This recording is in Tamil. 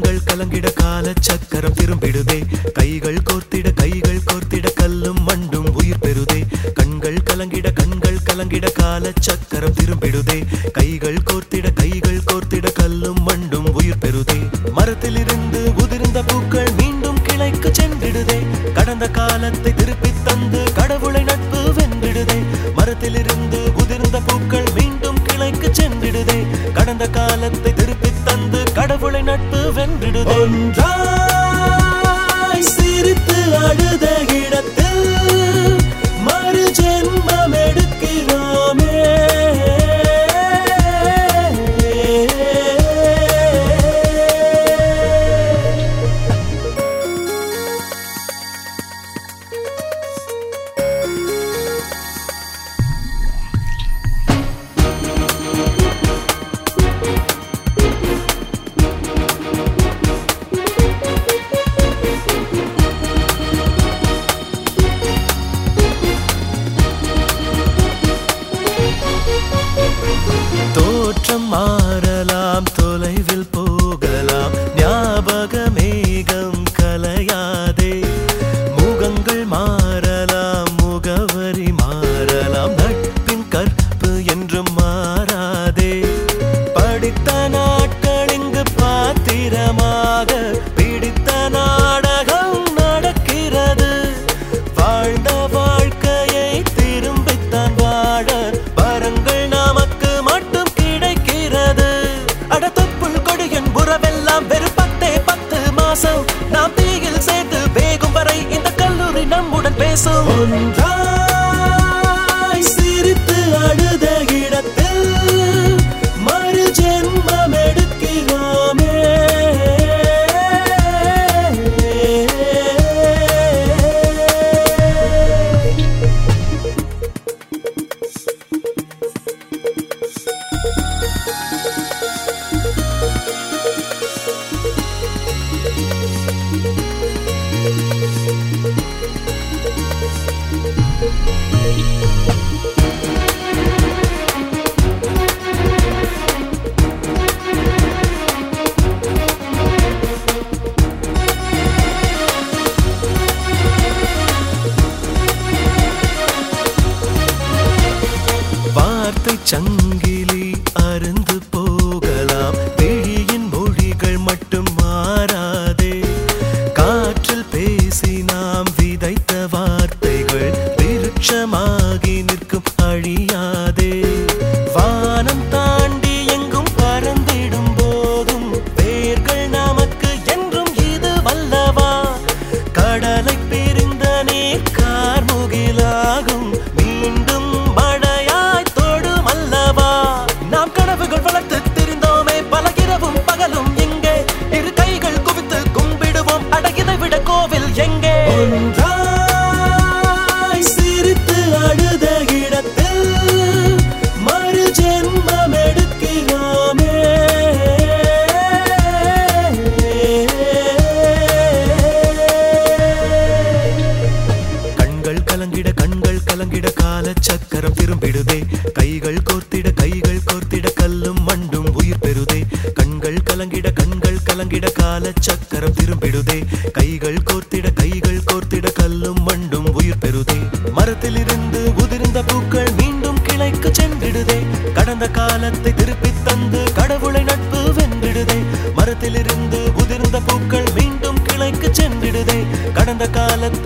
கண்கள் கலங்கிட கால சக்கரம் திரும்பிடுதே கைகள் கோர்த்திட கைகள் கோர்த்திட கல்லும் மண்டும் உயிர் பெறுதே கண்கள் கலங்கிட கண்கள் கலங்கிட கால சக்கரம் திரும்பிடுதே கைகள் கோர்த்திட கைகள் கோர்த்திட கல்லும் மண்டும் உயிர் பெறுதே மரத்திலிருந்து உதிர்ந்த பூக்கள் மீண்டும் கிளைக்கு சென்றிடுதே கடந்த காலத்தை திருப்பித் தந்து கடவுளை நட்பு வென்றிடுதே மரத்திலிருந்து உதிர்ந்த பூக்கள் மீண்டும் கிளைக்கு சென்றிடுதே கடந்த காலத்தை திருப்பித் தந்து கடவுளை நட்பு வென்றிடுதே ஒன்றாய் சிரித்து அழுத இடத்தில் மறு ஜென்மம் எடுக்கிறோமே தோற்றம் மாறலாம் தொலைவில் போகலாம் ஞாபக மேகம் கலையாதே முகங்கள் மாறலாம் முகவரி மாறலாம் நட்பின் கற்பு என்றும் மாறாதே படித்த நாட்கள் இங்கு பாத்திரமாக பிடித்த நாடகம் நடக்கிறது வாழ்ந்த வாழ்க்கையை திரும்பித்தான் வாழ வரங்கள் நமக்கு மட்டும் கிடைக்கிறது அடத்தப்புள் கொடியின் உறவெல்லாம் வெறும் பத்தே பத்து மாசம் நாம் தீயில் சேர்த்து வேகும் வரை இந்த கல்லூரி நம்முடன் பேசும் ஒன்றாய் சிரித்து அழுத இடத்தில் மறு ஜென்மம் எடுக்கிறோமே வார்த்தை சங்கிலி அருந்து போகலாம் விழியின் மொழிகள் மட்டும் மாறாதே காற்றில் பேசி நாம் விதைத்த வார்த்தைகள் விருட்சமாகி நிற்கும் அழியாதே வானம் தாண்டி எங்கும் பறந்திடும் போதும் வேர்கள் நமக்கு என்றும் இது வல்லவா கடலை பிரிந்த நீர் கார்முகிலாகும் மீண்டும் மழையாய் தொடும் அல்லவா நாம் கனவுகள் வளர்த்து திரிந்தோமே பல இரவும் பகலும் எங்கே இரு கைகள் குவித்து கும்பிடுவோம் அடகிதை விட கோவில் எங்கே ஒன்றாய் சிரித்து அழுத இடத்தில் மறு ஜென்மம் எடுக்கிறோமே கண்கள் கலங்கிட கண்கள் கலங்கிட கால சக்கரம் திரும்பிடுதே கைகள் கோர்த்திட கைகள் கோர்த்திட கல்லும் மண்டும் உயிர் பெறுதே கண்கள் கலங்கிட கண்கள் கலங்கிட கால சக்கரம் திரும்பிடுதே கைகள் கோர்த்திட கைகள் கோர்த்திட கல்லும் மண்டும் உயிர் பெறுதே மரத்திலிருந்து உதிர்ந்த பூக்கள் மீண்டும் கிளைக்கு சென்றிடுதே கடந்த காலத்தை திருப்பித் தந்து கடவுளை நட்பு வென்றிடுதே மரத்திலிருந்து உதிர்ந்த பூக்கள் மீண்டும் கிளைக்கு சென்றிடுதே கடந்த காலத்தை